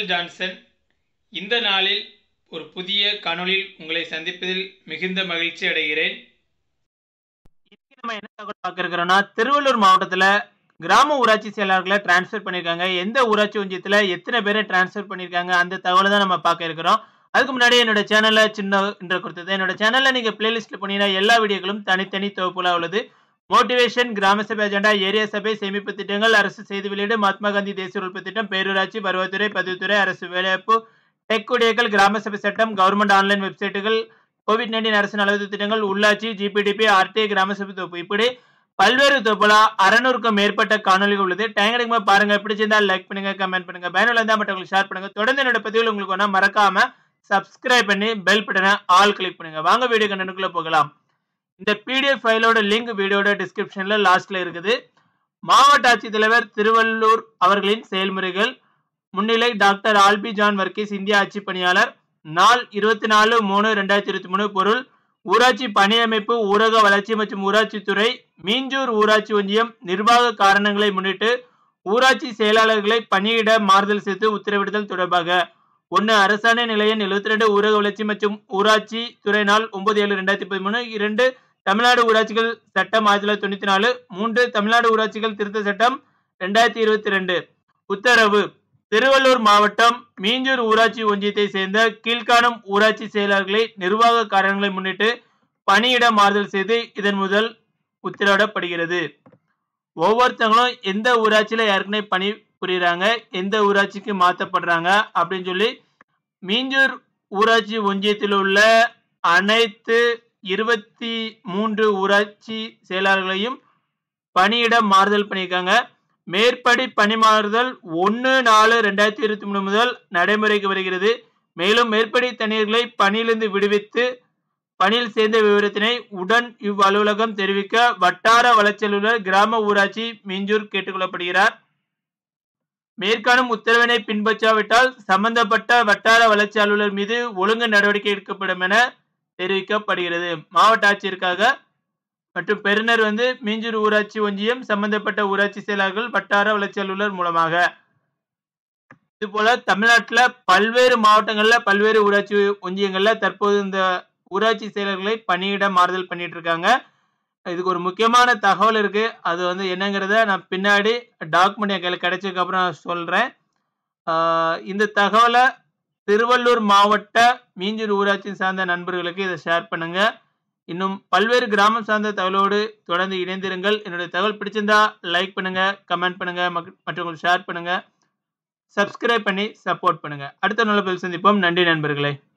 Michael Johnson இந்த நாளில் ஒரு புதிய காணொளியில் உங்களை சந்திப்பதில் மிகுந்த மகிழ்ச்சி அடைகிறேன் இன்னைக்கு நம்ம என்ன தகவல் பார்க்க இருக்கிறோம்னா திருவள்ளூர் மாவட்டத்தில் கிராம ஊராட்சி செயலாளர்களை டிரான்ஸ்ஃபர் பண்ணியிருக்காங்க எந்த ஊராட்சி ஒன்றியத்தில் எத்தனை பேரை டிரான்ஸ்ஃபர் பண்ணியிருக்காங்க அந்த தகவலை தான் நம்ம பார்க்க இருக்கிறோம் அதுக்கு முன்னாடி என்னோட சேனலில் சின்ன என்ற கொடுத்தது என்னோட சேனலில் நீங்கள் பிளேலிஸ்ட்டில் போனீங்கன்னா எல்லா வீடியோக்களும் தனித்தனி தொகுப்புலாக உள்ளது மோட்டிவேஷன் கிராம சபை அஜெண்டா ஏரியா சபை சேமிப்பு திட்டங்கள் அரசு செய்தி வெளியீடு மகாத்மா காந்தி தேசிய உறுப்பு திட்டம் பேரூராட்சி பருவத்துறை பதிவுத்துறை அரசு வேலைவாய்ப்பு டெக் குடியேக்கள் கிராம சபை சட்டம் கவர்மெண்ட் ஆன்லைன் வெப்சைட்டுகள் கோவிட் நைன்டீன் அரசு நலவு திட்டங்கள் உள்ளாட்சி ஜிபிடிபி ஆர்டிஐ கிராம சபை தொகுப்பு இப்படி பல்வேறு தொகுப்புல அறநூறுக்கும் மேற்பட்ட காணொலிகள் உள்ளது டைம் கிடைக்கும் பாருங்க பிடிச்சிருந்தா லைக் பண்ணுங்க கமெண்ட் பண்ணுங்க பயனுள்ள இருந்தா மற்றவங்களுக்கு ஷேர் பண்ணுங்க தொடர்ந்து என்னோட பதிவுகள் உங்களுக்கு வேணா மறக்காம சப்ஸ்கிரைப் பண்ணி பெல் பட்டனை ஆல் கிளிக் பண்ணுங்க வாங்க வீடியோ கண்டனுக்குள்ள போகலாம் இந்த பிடிஎஃப் ஃபைலோட லிங்க் வீடியோட டிஸ்கிரிப்ஷன்ல லாஸ்ட்ல இருக்குது மாவட்ட ஆட்சித்தலைவர் திருவள்ளூர் அவர்களின் செயல்முறைகள் முன்னிலை டாக்டர் ஆல்பி ஜான் வர்க்கீஸ் இந்திய ஆட்சி பணியாளர் நாள் இருபத்தி நாலு மூணு ரெண்டாயிரத்தி இருபத்தி மூணு பொருள் ஊராட்சி பணியமைப்பு ஊரக வளர்ச்சி மற்றும் ஊராட்சித்துறை மீஞ்சூர் ஊராட்சி ஒன்றியம் நிர்வாக காரணங்களை முன்னிட்டு ஊராட்சி செயலாளர்களை பணியிட மாறுதல் செய்து உத்தரவிடுதல் தொடர்பாக ஒன்று அரசாணை நிலையம் எழுபத்தி ரெண்டு ஊரக வளர்ச்சி மற்றும் ஊராட்சி துறை நாள் ஒன்பது ஏழு ரெண்டாயிரத்தி பதிமூணு இரண்டு தமிழ்நாடு ஊராட்சிகள் சட்டம் ஆயிரத்தி தொள்ளாயிரத்தி தொண்ணூத்தி நாலு மூன்று தமிழ்நாடு ஊராட்சிகள் திருத்த சட்டம் ரெண்டாயிரத்தி இருபத்தி ரெண்டு உத்தரவு திருவள்ளூர் மாவட்டம் மீஞ்சூர் ஊராட்சி ஒன்றியத்தை சேர்ந்த கீழ்காணும் ஊராட்சி செயலாளர்களை நிர்வாக காரணங்களை முன்னிட்டு பணியிட மாறுதல் செய்து இதன் முதல் உத்தரவிடப்படுகிறது ஒவ்வொருத்தவங்களும் எந்த ஊராட்சியில் ஏற்கனவே பணி புரியுறாங்க எந்த ஊராட்சிக்கு மாற்றப்படுறாங்க அப்படின்னு சொல்லி மீஞ்சூர் ஊராட்சி ஒன்றியத்தில் உள்ள அனைத்து இருபத்தி மூன்று ஊராட்சி செயலாளர்களையும் பணியிட மாறுதல் பண்ணியிருக்காங்க மேற்படி பணி மாறுதல் ஒன்று நாலு ரெண்டாயிரத்தி இருபத்தி மூணு முதல் நடைமுறைக்கு வருகிறது மேலும் மேற்படி தனியர்களை பணியிலிருந்து விடுவித்து பணியில் சேர்ந்த விவரத்தினை உடன் இவ் அலுவலகம் தெரிவிக்க வட்டார வளர்ச்சியலுள்ள கிராம ஊராட்சி மீஞ்சூர் கேட்டுக்கொள்ளப்படுகிறார் மேற்காணும் உத்தரவினை பின்பற்றாவிட்டால் சம்பந்தப்பட்ட வட்டார வளர்ச்சி அலுவலர் மீது ஒழுங்கு நடவடிக்கை எடுக்கப்படும் என தெரிவிக்கப்படுகிறது மாவட்ட ஆட்சியருக்காக மற்றும் பெறுநர் வந்து மீஞ்சூர் ஊராட்சி ஒன்றியம் சம்பந்தப்பட்ட ஊராட்சி செயலாளர்கள் வட்டார வளர்ச்சி அலுவலர் மூலமாக இது போல தமிழ்நாட்டில் பல்வேறு மாவட்டங்களில் பல்வேறு ஊராட்சி ஒன்றியங்கள்ல தற்போது இந்த ஊராட்சி செயலர்களை பணியிட மாறுதல் பண்ணிட்டு இருக்காங்க இதுக்கு ஒரு முக்கியமான தகவல் இருக்கு அது வந்து என்னங்கிறத நான் பின்னாடி டாக்குமெண்ட் என் கையில் கிடைச்சதுக்கு அப்புறம் நான் சொல்றேன் ஆஹ் இந்த தகவலை திருவள்ளூர் மாவட்ட மீஞ்சூர் ஊராட்சி சார்ந்த நண்பர்களுக்கு இதை ஷேர் பண்ணுங்க இன்னும் பல்வேறு கிராமம் சார்ந்த தகவலோடு தொடர்ந்து இணைந்திருங்கள் என்னுடைய தகவல் பிடிச்சிருந்தா லைக் பண்ணுங்க கமெண்ட் பண்ணுங்க மக்க- மற்றவங்களுக்கு ஷேர் பண்ணுங்க சப்ஸ்கிரைப் பண்ணி சப்போர்ட் பண்ணுங்க அடுத்த நல்ல பதில் சந்திப்போம் நன்றி நண்பர்களே